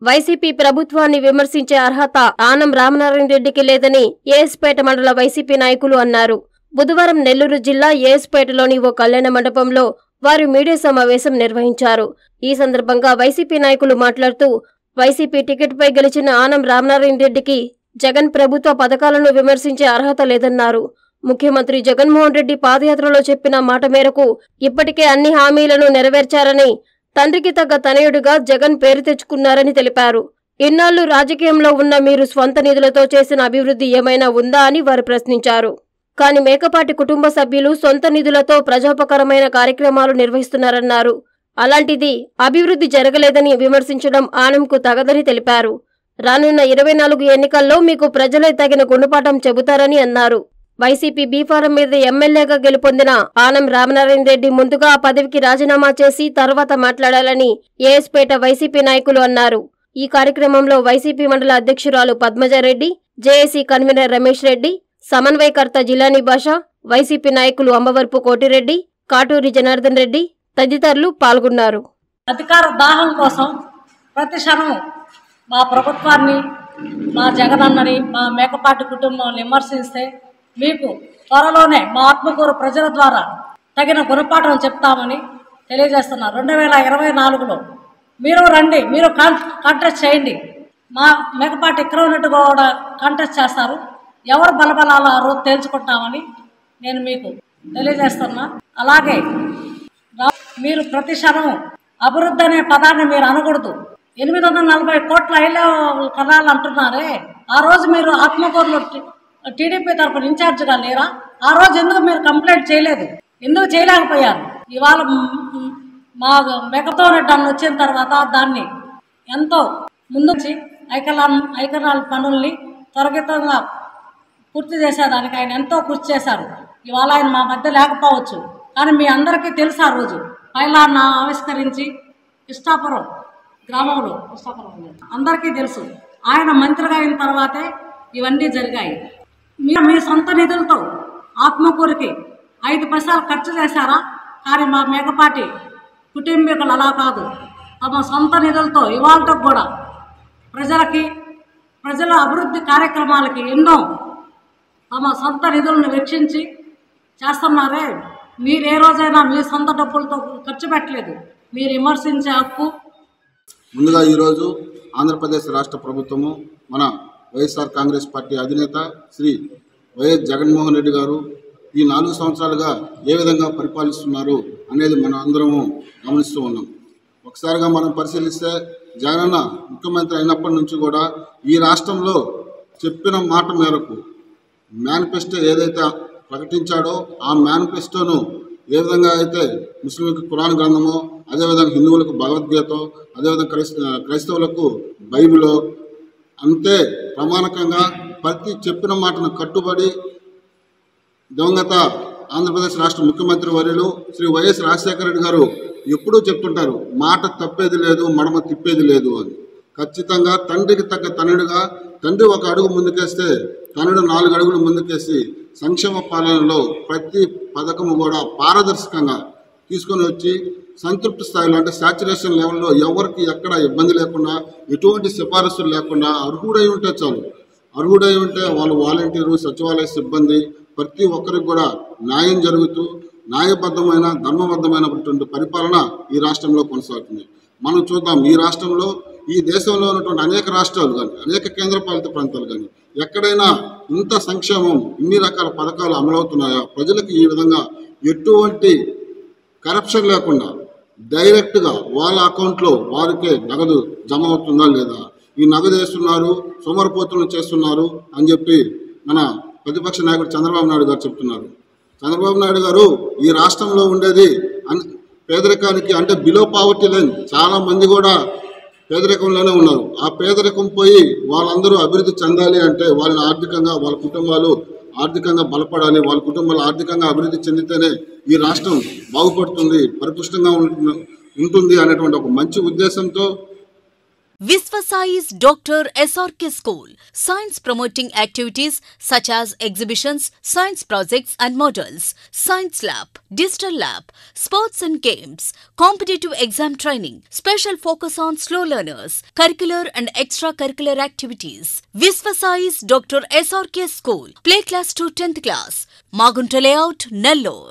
YCP ప్రభుత్వాన్ని విమర్శించే అర్హత ఆనం రామనారాయణ రెడ్డికి లేదని ఏఎస్పేట మండల వైసీపీ నాయకులు అన్నారు బుధవారం నెల్లూరు జిల్లా ఏఎస్పేటలోని ఓ కళ్యాణ మండపంలో వారు మీడియా సమావేశం నిర్వహించారు ఈ సందర్భంగా వైసీపీ నాయకులు మాట్లాడుతూ వైసీపీ టికెట్పై గెలిచిన ఆనం రామనారాయణ రెడ్డికి జగన్ ప్రభుత్వ పథకాలను విమర్శించే అర్హత లేదన్నారు ముఖ్యమంత్రి జగన్మోహన్ రెడ్డి పాదయాత్రలో చెప్పిన మాట మేరకు ఇప్పటికే అన్ని హామీలను నెరవేర్చారని తండ్రికి తగ్గ తనయుడిగా జగన్ పేరు తెచ్చుకున్నారని తెలిపారు ఇన్నాళ్లు రాజకీయంలో ఉన్న మీరు స్వంత నిధులతో చేసిన అభివృద్ధి ఏమైనా ఉందా అని వారు ప్రశ్నించారు కాని మేకపాటి కుటుంబ సభ్యులు సొంత నిధులతో ప్రజోపకరమైన కార్యక్రమాలు నిర్వహిస్తున్నారన్నారు అలాంటిది అభివృద్ధి జరగలేదని విమర్శించడం ఆనంకు తగదని తెలిపారు రానున్న ఇరవై నాలుగు ఎన్నికల్లో మీకు ప్రజలే తగిన గుణపాఠం చెబుతారని అన్నారు వైసీపీ బీఫారం మీద ఎమ్మెల్యేగా గెలుపొందిన ఆనం రామనారాయణ రెడ్డి ముందుగా ఆ పదవికి రాజీనామా చేసి తర్వాత మాట్లాడాలని ఏఎస్పేట వైసీపీ నాయకులు అన్నారు ఈ కార్యక్రమంలో వైసీపీ మండల అధ్యక్షురాలు పద్మజారెడ్డి జేఏసీ కన్వీనర్ రమేష్ రెడ్డి సమన్వయకర్త జిలానీ బాషా వైసీపీ నాయకులు అంబవరపు కోటిరెడ్డి కాటూరి జనార్దన్ రెడ్డి తదితరులు పాల్గొన్నారు అధికార దాహం కోసం ప్రతి క్షణం మా ప్రభుత్వాన్ని మా జగనన్నని మా మేకపాటి కుటుంబం విమర్శిస్తే మీకు త్వరలోనే మా ఆత్మకూరు ప్రజల ద్వారా తగిన గుణపాఠం చెప్తామని తెలియజేస్తున్నారు రెండు వేల ఇరవై నాలుగులో మీరు రండి మీరు కాన్ కాంటెస్ట్ చేయండి మా మేకపాటి ఎక్కడ కూడా కాంటెస్ట్ చేస్తారు ఎవరు బలబలాలు ఆ రోజు తేల్చుకుంటామని నేను మీకు తెలియజేస్తున్నా అలాగే రా- మీరు ప్రతి క్షణం అభివృద్ధి అనే పదాన్ని మీరు అనకూడదు ఎనిమిది వందల నలభై కోట్ల ఐల కణాలు అంటున్నారే ఆ రోజు మీరు ఆత్మకూరులో టి- టీడీపీ తరఫున ఇన్ఛార్జిగా లేరా ఆ రోజు ఎందుకు మీరు కంప్లైంట్ చేయలేదు ఎందుకు చేయలేకపోయారు ఇవాళ మ్- మ్- మా మెకతో రెడ్డి వచ్చిన తర్వాత దాన్ని ఎంతో ముందుంచి ఐకలా ఐకనాల పనుల్ని త్వరగతంగా పూర్తి చేసేదానికి ఆయన ఎంతో కృషి చేశారు ఇవాళ ఆయన మా మధ్య లేకపోవచ్చు కానీ మీ అందరికీ తెలుసు ఆ రోజు పైలాన్న ఆవిష్కరించి ఇష్టాపురం గ్రామంలో ఇష్టాపురం అందరికీ తెలుసు ఆయన మంత్రిగా అయిన తర్వాతే ఇవన్నీ జరిగాయి మీరు మీ సొంత నిధులతో ఆత్మకూరికి ఐదు పైసలు ఖర్చు చేశారా కానీ మా మేకపాటి కుటుంబీకులు అలా కాదు తమ సొంత నిధులతో ఇవాళకు కూడా ప్రజలకి ప్రజల అభివృద్ధి కార్యక్రమాలకి ఎన్నో తమ సొంత నిధులను వెచ్చించి చేస్తున్నారే మీరు ఏ రోజైనా మీ సొంత డబ్బులతో ఖర్చు పెట్టలేదు మీరు విమర్శించే హక్కు ముందుగా ఈరోజు ఆంధ్రప్రదేశ్ రాష్ట్ర ప్రభుత్వము మన వైఎస్ఆర్ కాంగ్రెస్ పార్టీ అధినేత శ్రీ వైఎస్ జగన్మోహన్ రెడ్డి గారు ఈ నాలుగు సంవత్సరాలుగా ఏ విధంగా పరిపాలిస్తున్నారు అనేది మనం అందరము గమనిస్తూ ఉన్నాం ఒకసారిగా మనం పరిశీలిస్తే జగనన్న ముఖ్యమంత్రి అయినప్పటి నుంచి కూడా ఈ రాష్ట్రంలో చెప్పిన మాట మేరకు మేనిఫెస్టో ఏదైతే ప్రకటించాడో ఆ మేనిఫెస్టోను ఏ విధంగా అయితే ముస్లింలకు ఖురాన్ గ్రంథమో అదేవిధంగా హిందువులకు భగవద్గీత అదేవిధంగా క్రైస్త క్రైస్తవులకు బైబిలో అంతే ప్రమాణకంగా ప్రతి చెప్పిన మాటను కట్టుబడి దివంగత ఆంధ్రప్రదేశ్ రాష్ట్ర ముఖ్యమంత్రి వర్యులు శ్రీ వైఎస్ రాజశేఖర రెడ్డి గారు ఎప్పుడూ చెప్తుంటారు మాట తప్పేది లేదు మడమ తిప్పేది లేదు అని ఖచ్చితంగా తండ్రికి తగ్గ తనుడుగా తండ్రి ఒక అడుగు ముందుకేస్తే తనుడు నాలుగు అడుగులు ముందుకేసి సంక్షేమ పాలనలో ప్రతి పథకము కూడా పారదర్శకంగా తీసుకొని వచ్చి సంతృప్తి స్థాయిలో అంటే సాచురేషన్ లెవెల్లో ఎవరికి ఎక్కడ ఇబ్బంది లేకుండా ఎటువంటి సిఫారసులు లేకుండా అర్హుడై ఉంటే చాలు అర్హుడై ఉంటే వాళ్ళు వాలంటీరు సచివాలయ సిబ్బంది ప్రతి ఒక్కరికి కూడా న్యాయం జరుగుతూ న్యాయబద్ధమైన ధర్మబద్ధమైనటువంటి పరిపాలన ఈ రాష్ట్రంలో కొనసాగుతుంది మనం చూద్దాం ఈ రాష్ట్రంలో ఈ దేశంలో ఉన్నటువంటి అనేక రాష్ట్రాలు కానీ అనేక కేంద్రపాలిత ప్రాంతాలు కానీ ఎక్కడైనా ఇంత సంక్షేమం ఇన్ని రకాల పథకాలు అమలవుతున్నాయా ప్రజలకు ఈ విధంగా ఎటువంటి కరప్షన్ లేకుండా డైరెక్ట్గా వాళ్ళ అకౌంట్లో వారికే నగదు జమ అవుతుందా లేదా ఈ నగదు వేస్తున్నారు సోమరపోతులు చేస్తున్నారు అని చెప్పి మన ప్రతిపక్ష నాయకుడు చంద్రబాబు నాయుడు గారు చెప్తున్నారు చంద్రబాబు నాయుడు గారు ఈ రాష్ట్రంలో ఉండేది అన్- పేదరికానికి అంటే బిలో పావర్టీ లైన్ చాలా మంది కూడా పేదరికంలోనే ఉన్నారు ఆ పేదరికం పోయి వాళ్ళందరూ అభివృద్ధి చెందాలి అంటే వాళ్ళని ఆర్థికంగా వాళ్ళ కుటుంబాలు ఆర్థికంగా బలపడాలి వాళ్ళ కుటుంబాలు ఆర్థికంగా అభివృద్ధి చెందితేనే ఈ రాష్ట్రం బాగుపడుతుంది పరిపుష్టంగా ఉంటు- ఉంటుంది అనేటువంటి ఒక మంచి ఉద్దేశంతో Visvasai's Dr. SRK School. Science promoting activities such as exhibitions, science projects and models, science lab, digital lab, sports and games, competitive exam training, special focus on slow learners, curricular and extracurricular activities. Visvasai's Dr. SRK School. Play class to 10th class. Magunta layout, Nellore.